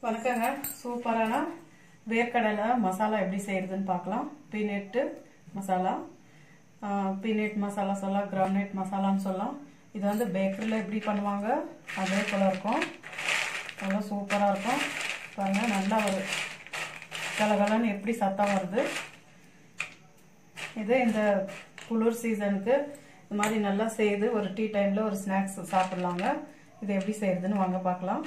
வணக்கங்க சூப்பரான வேர்க்கடலை மசாலா எப்படி செய்யறதுன்னு பார்க்கலாம் பீனட்டு மசாலா பீனட் மசாலா சொல்லலாம் கிரவுண்ட்நட் மசாலான்னு சொல்லலாம் இது வந்து பேக்கரியில் எப்படி பண்ணுவாங்க அதே போல் இருக்கும் நல்லா சூப்பராக இருக்கும் பாருங்கள் நல்லா ஒரு கலகலன்னு எப்படி சத்தம் வருது இது இந்த குளிர் சீசனுக்கு இந்த மாதிரி நல்லா செய்து ஒரு டீ டைமில் ஒரு ஸ்நாக்ஸ் சாப்பிட்லாங்க இது எப்படி செய்யறதுன்னு வாங்க பார்க்கலாம்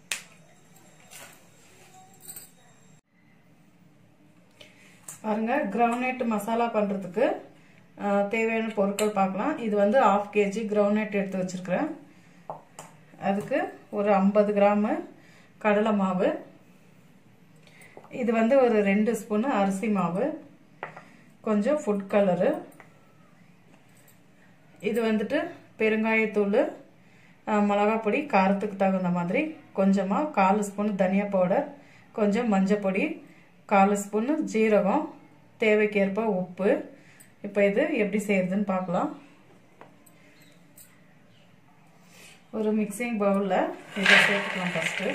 பாருங்க கிரவுண்ட்நட் மசாலா பண்ணுறதுக்கு தேவையான பொருட்கள் பார்க்கலாம் இது வந்து ஆஃப் கேஜி கிரவுண்ட்நட் எடுத்து வச்சுருக்கிறேன் அதுக்கு ஒரு ஐம்பது கிராமு கடலை மாவு இது வந்து ஒரு ரெண்டு ஸ்பூனு அரிசி மாவு கொஞ்சம் ஃபுட் கலரு இது வந்துட்டு பெருங்காயத்தூள் மிளகாப்பொடி காரத்துக்கு தகுந்த மாதிரி கொஞ்சமாக கால் ஸ்பூன் தனியா பவுடர் கொஞ்சம் மஞ்சள் பொடி கால் ஸ்பூன் ஜீரகம் தேவைக்கேற்ப உப்பு இப்போ இது எப்படி செய்யறதுன்னு பார்க்கலாம் ஒரு மிக்சிங் பவுலில் இதை சேர்த்துக்கலாம் ஃபஸ்ட்டு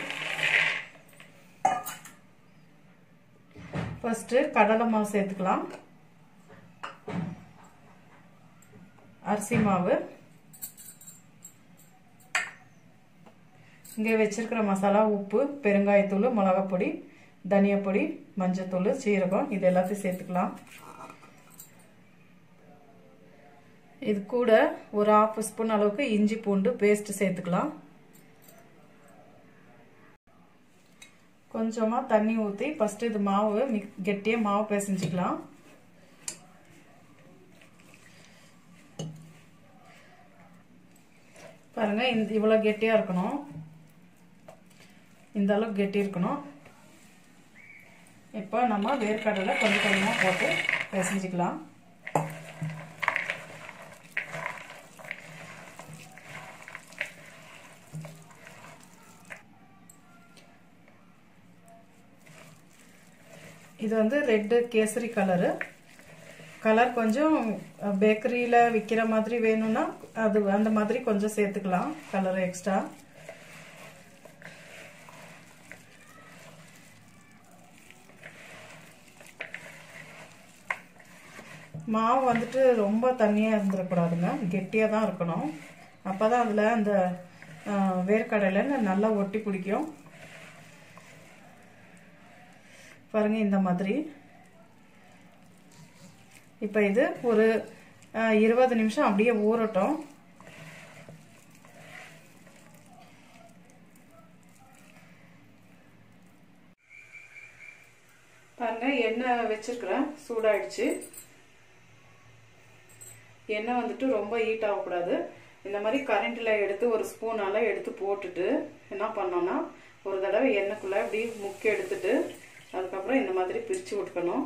ஃபஸ்ட்டு கடலை மாவு சேர்த்துக்கலாம் அரிசி மாவு இங்கே வச்சிருக்கிற மசாலா உப்பு பெருங்காயத்தூள் மிளகாப்பொடி தனியாப்பொடி மஞ்சத்தூள் சீரகம் இது எல்லாத்தையும் சேர்த்துக்கலாம் இது கூட ஒரு ஆஃப் ஸ்பூன் அளவுக்கு இஞ்சி பூண்டு பேஸ்ட் சேர்த்துக்கலாம் கொஞ்சமாக தண்ணி ஊற்றி ஃபஸ்ட்டு இது மாவு மிக் கெட்டியாக மாவு பிசைஞ்சிக்கலாம் பாருங்க இந்த இவ்வளோ கெட்டியாக இருக்கணும் இந்த அளவுக்கு கெட்டி இருக்கணும் இப்போ நம்ம வேர்க்கடலை கொஞ்சம் கொஞ்சமாக போட்டு பிசைஞ்சிக்கலாம் இது வந்து ரெட்டு கேசரி கலரு கலர் கொஞ்சம் பேக்கரியில் விற்கிற மாதிரி வேணும்னா அது அந்த மாதிரி கொஞ்சம் சேர்த்துக்கலாம் கலர் எக்ஸ்ட்ரா மாவு வந்துட்டு ரொம்ப தண்ணியாக இருந்துடக்கூடாதுங்க கெட்டியாக தான் இருக்கணும் அப்போ தான் அதில் அந்த வேர்க்கடலைன்னு நல்லா ஒட்டி பிடிக்கும் பாருங்க இந்த மாதிரி இப்போ இது ஒரு இருபது நிமிஷம் அப்படியே ஊறட்டும் பாருங்க எண்ணெய் வச்சிருக்கிறேன் சூடாயிடுச்சு எண்ணெய் வந்துட்டு ரொம்ப ஹீட் ஆகக்கூடாது இந்த மாதிரி கரண்டில் எடுத்து ஒரு ஸ்பூனால எடுத்து போட்டுட்டு என்ன பண்ணோம்னா ஒரு தடவை எண்ணெய்க்குள்ளே இப்படி முக்கி எடுத்துட்டு அதுக்கப்புறம் இந்த மாதிரி பிரித்து விட்டுக்கணும்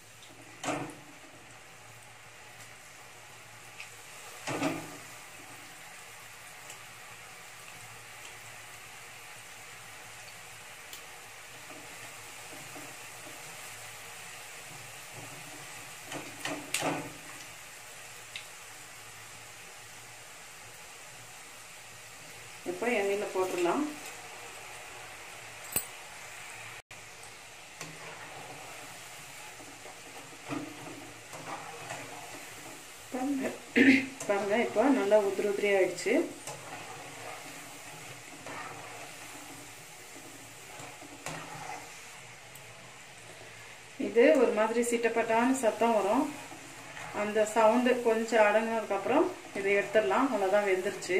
இப்போ எண்ணெயில் போட்டுடலாம் பாருங்க இப்போ நல்லா உதிரி உதிரி ஆயிடுச்சு இது ஒரு மாதிரி சிட்டப்பட்டான சத்தம் வரும் அந்த சவுண்டு கொஞ்சம் அடங்கினதுக்கப்புறம் இதை எடுத்துடலாம் அவ்வளோதான் வெந்துருச்சு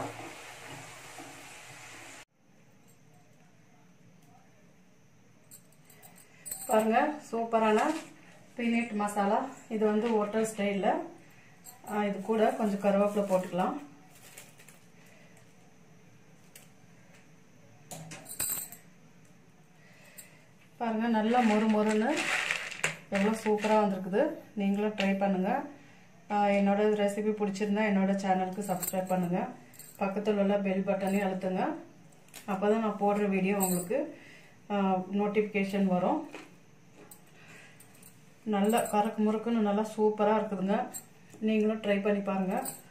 பாருங்க சூப்பரான பீனட் மசாலா இது வந்து ஹோட்டல் ஸ்டைலில் இது கூட கொஞ்சம் கருவேப்பிலை போட்டுக்கலாம் பாருங்க நல்லா மொறு மொறுன்னு எவ்வளோ சூப்பராக வந்திருக்குது நீங்களும் ட்ரை பண்ணுங்கள் என்னோட ரெசிபி பிடிச்சிருந்தா என்னோட சேனலுக்கு சப்ஸ்கிரைப் பண்ணுங்கள் பக்கத்தில் உள்ள பெல் பட்டனையும் அழுத்துங்க அப்போ தான் நான் போடுற வீடியோ உங்களுக்கு நோட்டிஃபிகேஷன் வரும் நல்லா கறக்கு முறுக்குன்னு நல்லா சூப்பராக இருக்குதுங்க நீங்களும் ட்ரை பண்ணி பாருங்கள்